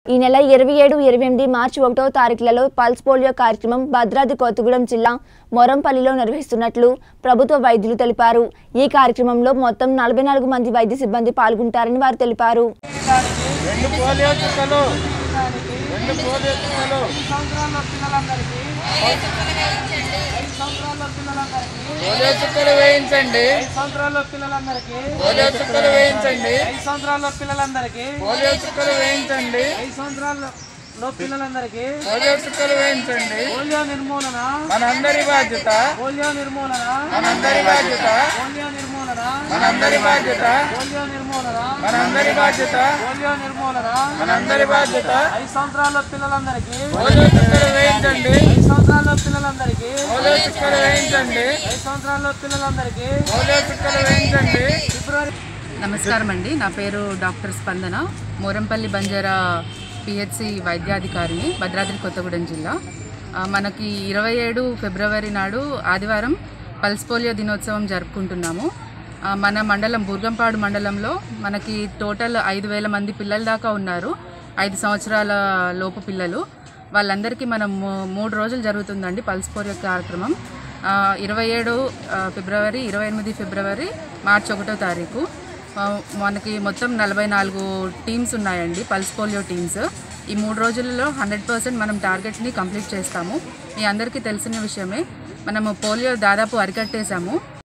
ఈ నెల ఇరవై ఏడు ఇరవై ఎనిమిది మార్చి ఒకటో తారీఖులలో పల్స్ పోలియో కార్యక్రమం భద్రాద్రి కొత్తగూడెం జిల్లా మొరంపల్లిలో నిర్వహిస్తున్నట్లు ప్రభుత్వ వైద్యులు తెలిపారు ఈ కార్యక్రమంలో మొత్తం నలభై నాలుగు మంది వైద్య సిబ్బంది పాల్గొంటారని వారు తెలిపారు రెండు పోలియో చుక్కలు రెండు పోలియో చుక్కలు సంవత్సరాల పిల్లలందరికీ ఐదు సంవత్సరాల పిల్లలందరికీ పోలియో చుక్కలు వేయించండి ఐదు సంవత్సరాల పిల్లలందరికీ పోలియో చుక్కలు వేయించండి ఐదు సంవత్సరాల పిల్లలందరికీ పోలియో చుక్కలు వేయించండి ఐదు సంవత్సరాల లో పిల్లలందరికీ పోలియో చుక్కలు వేయించండి పోలియో నిర్మూలన మనందరి బాధ్యత పోలియో నిర్మూలన మనందరి బాధ్యత పోలియో నిర్మూలన మనందరి బాధ్యత పోలియో నిర్మూలన మనందరి బాధ్యత పోలియో నిర్మూలన మనందరి బాధ్యత ఐదు సంవత్సరాల పిల్లలందరికీ పోలియో చుక్కలు వేయించండి ఐదు సంవత్సరాల పిల్లలందరికీ పోలియో చుక్కలు వేయించండి ఐదు సంవత్సరాల పిల్లలందరికీ పోలియో చుక్కలు వేయించండి ఫిబ్రవరి నమస్కారం అండి నా పేరు డాక్టర్ స్పందన మోరంపల్లి బంజారా పిహెచ్సి వైద్యాధికారిని భద్రాద్రి కొత్తగూడెం జిల్లా ఆ, మనకి ఇరవై ఏడు ఫిబ్రవరి నాడు ఆదివారం పల్స్ పోలియో దినోత్సవం జరుపుకుంటున్నాము ఆ, మన మండలం బుర్గంపాడు మండలంలో మనకి టోటల్ ఐదు వేల మంది పిల్లల దాకా ఉన్నారు ఐదు సంవత్సరాల లోపు పిల్లలు వాళ్ళందరికీ మనం మూ- మూడు రోజులు జరుగుతుందండి పల్స్ పోలియో కార్యక్రమం ఆ, ఇరవై ఏడు ఆ, ఫిబ్రవరి ఇరవై ఎనిమిది ఫిబ్రవరి మార్చి ఒకటో తారీఖు ఆ, మనకి మొత్తం నలభై నాలుగు టీమ్స్ ఉన్నాయండి పల్స్ పోలియో టీమ్స్ ఈ మూడు రోజులలో హండ్రెడ్ పర్సెంట్ మనం టార్గెట్ని కంప్లీట్ చేస్తాము మీ అందరికీ తెలిసిన విషయమే మనము పోలియో దాదాపు అరికట్టేశాము